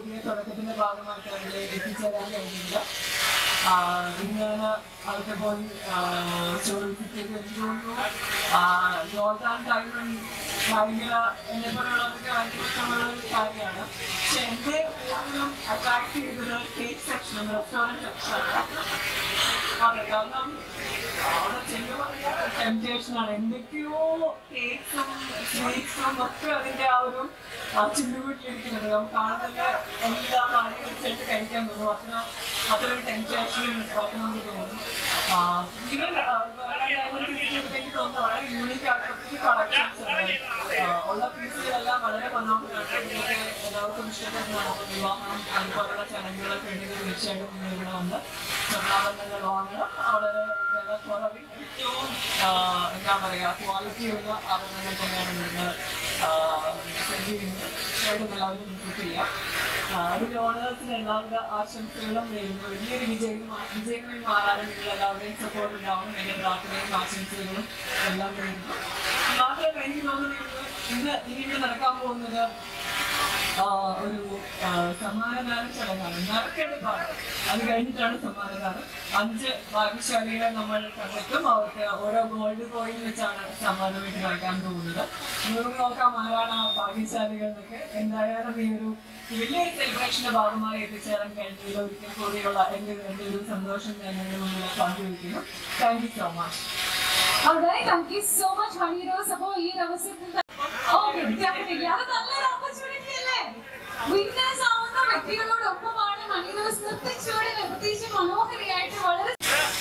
പുതിയ തുടക്കത്തിന്റെ ഭാഗമായിട്ട് അതിൽ എത്തിച്ചേരാൻ കഴിഞ്ഞില്ല ആ, ഇങ്ങനെ അതൊക്കെ പോയി ചോദിച്ചിട്ട് എനിക്ക് തോന്നുന്നു ജോർദാൻ ടൈമും ഭയങ്കര എന്നെ പോലുള്ളവർക്ക് ഭയങ്കര ഇഷ്ടമുള്ള ഒരു കാര്യമാണ് പക്ഷെ എന്റെ കൂടുതലും അട്രാക്ട് ചെയ്തത് കേക്ക് സെക്ഷനും റെസ്റ്റോറൻറ്റ് സെക്ഷനാണ് അതെ കാരണം അവിടെ ചെല്ലുമ്പോൾ ടെംപ്റ്റേഷൻ ആണ് എന്തൊക്കെയോ കേക്ക്സും സ്വീറ്റ്സും ഒക്കെ അതിന്റെ ആ ഒരു ചില്ലുകൂട്ടിലിരിക്കുന്നത് നമുക്ക് കാണുന്നത് എല്ലാം മാറി വെച്ചിട്ട് കഴിക്കാൻ തോന്നും അത്ര അത്ര ഒരു ടെംപ്റ്റേഷൻ നമുക്ക് തോന്നും ഈവൻ എനിക്ക് തോന്നുന്നു വളരെ യൂണിക് ആയിട്ട് കളക്ഷൻസ് ഉണ്ട് ആ, ഉള്ള പീസുകളെല്ലാം വളരെ മനോഹരമാണ് നിങ്ങൾക്ക് എല്ലാവർക്കും ഇഷ്ടപ്പെടുന്നതാണ് വിവാഹം അതുപോലുള്ള ചടങ്ങുകളൊക്കെ ഉണ്ടെങ്കിൽ തീർച്ചയായിട്ടും നിങ്ങൾ ഇവിടെ വന്ന് സ്വർണ്ണാഭരണങ്ങൾ വാങ്ങണം വളരെ വില കുറവിൽ ഏറ്റവും ആ, എന്താ പറയുക ക്വാളിറ്റിയുള്ള ആഭരണങ്ങൾ തന്നെയാണ് ഇവിടുന്ന് സെൻഡ് ചെയ്യുന്നത് തീർച്ചയായിട്ടും എല്ലാവരും വിസിറ്റ് ചെയ്യാം ആ, അതിന്റെ ഓണേഴ്സിന് എല്ലാവിധ ആശംസകളും നേരുന്നു വലിയൊരു വിജയം വിജയങ്ങളിൽ മാറാനും നിങ്ങൾ എല്ലാവരുടെയും സപ്പോർട്ട് ഉണ്ടാവണം എന്റെ പ്രാർത്ഥനയും ആശംസകളും എല്ലാം നേരുന്നു മാത്രമല്ല എനിക്ക് തോന്നുന്നത് ഇന്ന് ഇനി ഇവിടെ നടക്കാൻ പോകുന്നത് ആ, ഒരു ആ, സമ്മാനദാന ചടങ്ങാണ് നറുക്കെടുപ്പാണ് അത് കഴിഞ്ഞിട്ടാണ് സമ്മാനദാനം അഞ്ച് ഭാഗ്യശാലികളെ നമ്മൾ കണ്ടെത്തും അവർക്ക് ഓരോ ഗോൾഡ് കോയിൻ വെച്ചാണ് സമ്മാനമായിട്ട് നൽകാൻ പോകുന്നത് നമുക്ക് നോക്കാം ആരാണ് ആ ഭാഗ്യശാലികൾ എന്നൊക്കെ എന്തായാലും ഈ ഒരു വലിയൊരു സെലിബ്രേഷന്റെ ഭാഗമായി എത്തിച്ചേരാൻ കഴിഞ്ഞതിൽ ഒരിക്കൽ കൂടിയുള്ള എന്റെ എന്റെ ഒരു സന്തോഷം ഞാൻ നിങ്ങൾ പങ്കുവയ്ക്കുന്നു thank you so much Alright, thank you so much, Honey Rose. അപ്പോ ഈ ഒരു അവസരത്തിൽ Okay, definitely. അത് നല്ലൊരു opportunity അല്ലേ? Winners ആവുന്ന വ്യക്തികളോടൊപ്പമാണ് ഹണി റോസ് നൃത്തച്ചുവടിൽ പ്രത്യേകിച്ച് മനോഹരിയായിട്ട് വളരെ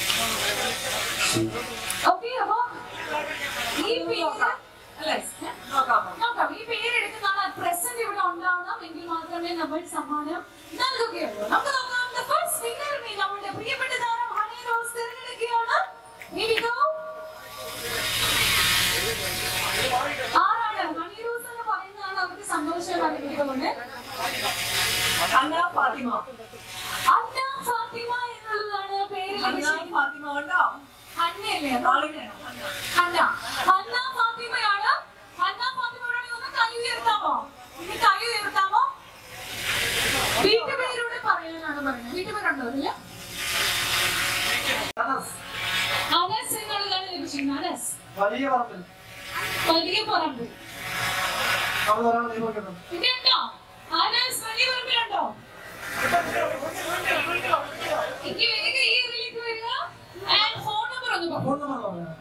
ഓക്കെ അപ്പോ ഈ പേര് അല്ലേ നോക്കാം നോക്കാം ഈ പേര് എടുക്കുന്ന ആൾ പ്രസന്റ് ഇവിടെ ഉണ്ടാവണം എങ്കിൽ മാത്രമേ നമ്മൾ സമ്മാനം നൽകുകയുള്ളൂ നമുക്ക് നോക്കാം the first winner നെ നമ്മുടെ പ്രിയപ്പെട്ട താരം ഹണി റോസ് തിരഞ്ഞെടുക്കുകയാണ് Here we go. ആരാണ് ഹണി റോസ് എന്ന് പറയുന്ന ആൾ അവർക്ക് സന്തോഷം അറിയിക്കുന്നുണ്ട് അന്ന ഫാത്തിമ അന്ന ഫാത്തിമ എന്നുള്ളതാണ് പേര് അന്ന ലഭിച്ചിരിക്കുന്നത്. ഫാത്തിമ ഉണ്ടോ അന്നയല്ലേ അത്? ആളിനെ അന്ന അന്ന ഫാത്തിമയാണ് അന്ന ഫാത്തിമയോട് ഒന്ന് കൈ ഉയർത്താമോ ഇനി കൈ ഉയർത്താമോ വീട്ടുപേരോട് പറയാനാണ് പറയുന്നത് വീട്ടുപേരുണ്ടോ അതില് അനസ് അനസ് എന്നുള്ളതാണ് ലഭിച്ചിരിക്കുന്നത് അനസ് വലിയ പറമ്പിൽ വലിയ പറമ്പ് അവിടെ ഒരാൾ നിയമിക്കണം ഇതുണ്ടോ അനസ് വലിയ പറമ്പിലുണ്ടോ എനിക്ക് വേഗം ഈ ഇതിലേക്ക് വരിക ആൻഡ് ഫോൺ നമ്പർ ഒന്ന് പറ ഫോൺ നമ്പർ പറയാം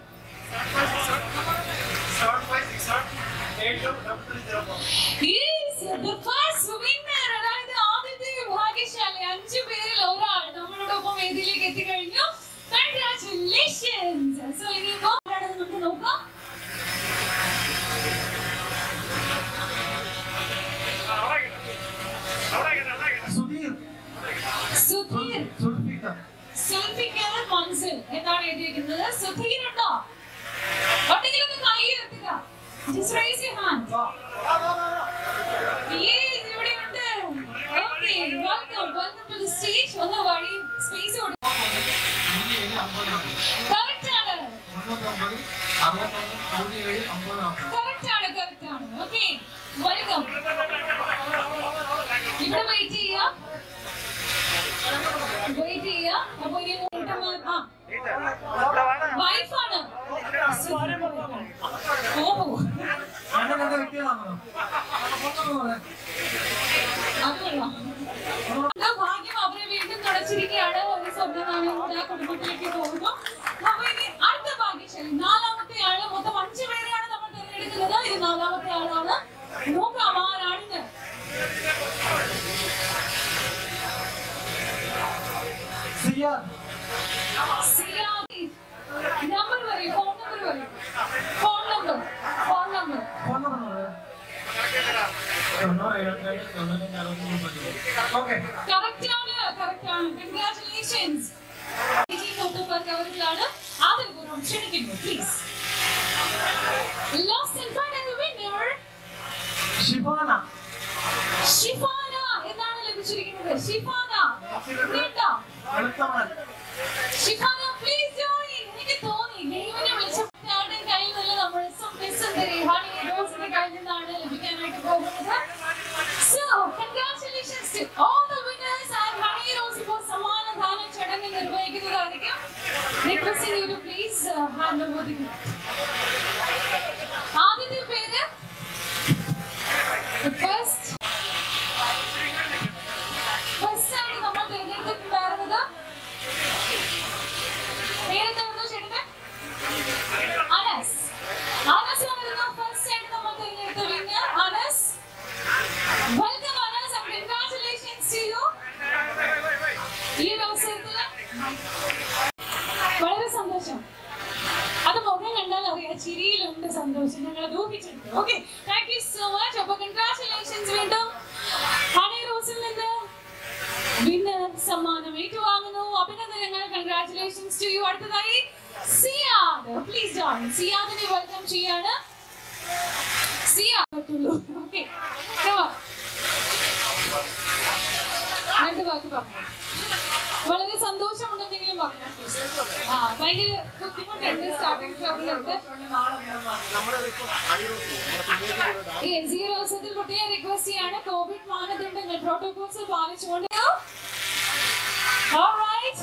Yes, the first winner. അതായത് ആദ്യത്തെ ഭാഗ്യശാലി അഞ്ചു പേരിൽ ഒരാൾ നമ്മളോടൊപ്പം വേദിയിലേക്ക് എത്തിക്കഴിഞ്ഞു കൺഗ്രാറ്റുലേഷൻസ് സോ ഇനി ഇപ്പോ ആരാണെന്ന് നമുക്ക് നോക്കാം സുധീർ സുധീർ സുൽഫിക്കർ സുൽഫിക്കർ മൻസിൽ എന്നാണ് എഴുതിയിരിക്കുന്നത് സുധീർ ഉണ്ടോ ഒന്നെങ്കിലും ഒന്ന് കൈ ഉയർത്തുക Just raise your hand. Yes, ഇവിടെയുണ്ട്. Okay, welcome, welcome to the stage. ഒന്ന് വഴി space കൊടുക്കുക. Correct ആണ്. Correct ആണ്, correct ആണ്. Okay, welcome. ഇവിടെ വെയിറ്റ് ചെയ്യാം വെയിറ്റ് ചെയ്യാം അപ്പൊ ഇനി കൂട്ടം ആ വൈഫാണ് ഓഹോ അങ്ങനെ വ്യക്തികളാണോ അത് കൊള്ളാം. ആ ഭാഗ്യം അവരെ വീണ്ടും തുടച്ചിരിക്കുകയാണ് ഒരു സ്വർണ്ണ നാണയം കൂടെ ആ കുടുംബത്തിലേക്ക് പോകുന്നു അപ്പൊ ഇനി അടുത്ത ഭാഗ്യശാലി നാലാമത്തെ ആള് മൊത്തം അഞ്ചു പേരെയാണ് നമ്മൾ തിരഞ്ഞെടുക്കുന്നത് ഇത് നാലാമത്തെ ആളാണ് നോക്കാം ആരാണിത് സിയാൻ സിയാദി നമ്പർ പറയൂ ഫോൺ നമ്പർ പറയൂ phone number phone number phone number okay correct ആണ് കറക്റ്റ് ആണ് കൺഗ്രാറ്റുലേഷൻസ് അവരിലാണ് ആദരപൂർവ്വം ക്ഷണിക്കുന്നു please last and final winner Shifana Shifana എന്നാണ് ലഭിച്ചിരിക്കുന്നത് ഷിഫാന കേട്ടോ വെളുത്തമണൽ ഷിഫാന പ്ലീസ് ജോയിൻ എനിക്ക് തോന്നി ദൈവനെ വിളിച്ചവരുടെ കയ്യിൽ നിന്ന് നമ്മൾ ഹണി റോസിന്റെ കയ്യിൽ നിന്നാണ് ലഭിക്കാനായിട്ട് പോകുന്നത് so congratulations to All the winners and Honey Rose ഇപ്പോൾ സമ്മാനദാന ചടങ്ങ് നിർവഹിക്കുന്നതായിരിക്കും. Requesting you to please uh, hand over the gift. ആദ്യത്തെ പേര് The first first ആയിട്ട് നമ്മൾ തിരഞ്ഞെടുത്തിട്ടുണ്ടായിരുന്നത് പേരെന്തായിരുന്നു ചേട്ടന്റെ അനസ് അനസ് ആയിരുന്നു ഫസ്റ്റ് ആയിട്ട് നമ്മൾ തിരഞ്ഞെടുത്ത winner Anas welcome Anas and congratulations to you ഈ ഒരു അവസരത്തിൽ വളരെ സന്തോഷം അത് മുഖം കണ്ടാൽ അറിയാം ചിരിയിലുണ്ട് സന്തോഷം ഞങ്ങൾ അത് ഊഹിച്ചിട്ടുണ്ട് okay thank you so much അപ്പൊ കൺഗ്രാറ്റുലേഷൻസ് വീണ്ടും ഹണി റോസിൽ നിന്ന് വിന്നർ സമ്മാനം ഏറ്റുവാങ്ങുന്നു അഭിനന്ദനങ്ങൾ കൺഗ്രാറ്റുലേഷൻസ് ടു യു അടുത്തതായി സിയാദ് പ്ലീസ് ജോയിൻ സിയാദിനെ വെൽക്കം ചെയ്യാണ് സിയാദ് പറ്റുള്ളൂ ഓക്കെ രണ്ട് വാക്ക് പറഞ്ഞു വളരെ സന്തോഷമുണ്ടെന്നെങ്കിലും പറഞ്ഞു ആ ഭയങ്കര ബുദ്ധിമുട്ടുണ്ട് സ്റ്റാർട്ടിംഗ് ട്രബിളുണ്ട് ഈ ഒരു അവസരത്തിൽ കുട്ടിയെ റിക്വസ്റ്റ് ചെയ്യാണ് കോവിഡ് മാനദണ്ഡങ്ങൾ പ്രോട്ടോകോൾസ് പാലിച്ചുകൊണ്ട് Alright.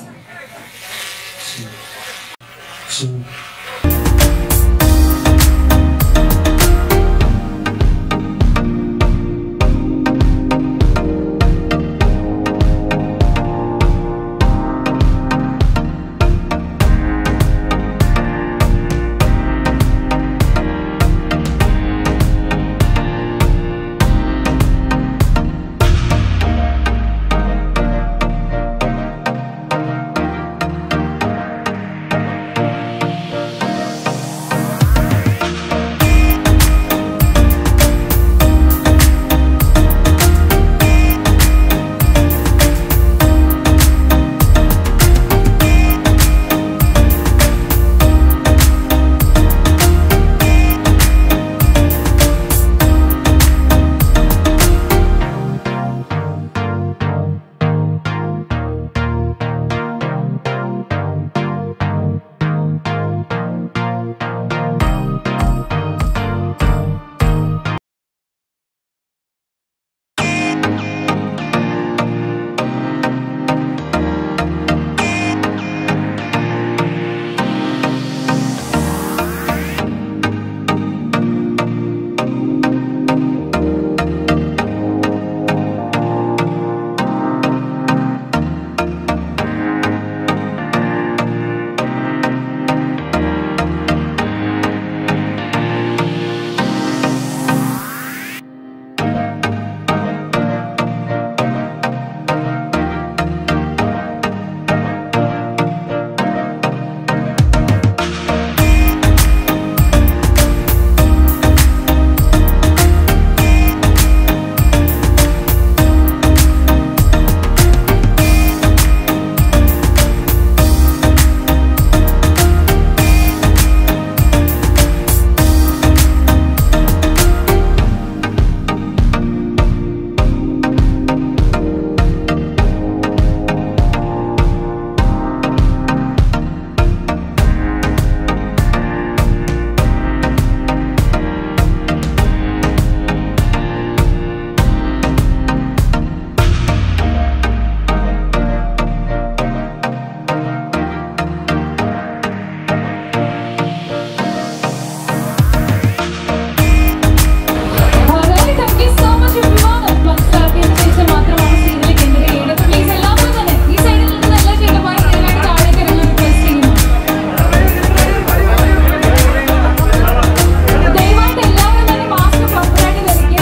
Alright, thank you so much everyone. Applause clap ചെയ്തതിനു ശേഷം മാത്രമാണ് സീനിലേക്ക് enter ചെയ്യേണ്ടത്. Please എല്ലാവരും തന്നെ ഈ side ൽ നിന്ന് നല്ല ശീലമായി ദയവായി താഴേക്ക് ഇറങ്ങാൻ request ചെയ്യുന്നു. ദയവായിട്ട് എല്ലാവരും തന്നെ mask proper ആയിട്ട് ധരിക്കുക.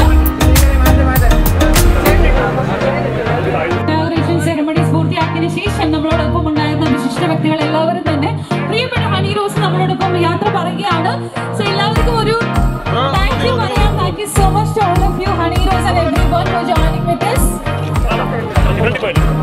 Inauguration ceremonies പൂർത്തിയാക്കിയതിനു ശേഷം നമ്മളോടൊപ്പം ഉണ്ടായിരുന്ന വിശിഷ്ട വ്യക്തികൾ എല്ലാവരും തന്നെ പ്രിയപ്പെട്ട ഹണി റോസ് നമ്മളോടൊപ്പം യാത്ര പറയുകയാണ് സോ എല്ലാവർക്കും ഒരു താങ്ക് യു പറയാം thank you so much to all of you Honey Rose and everyone for joining with us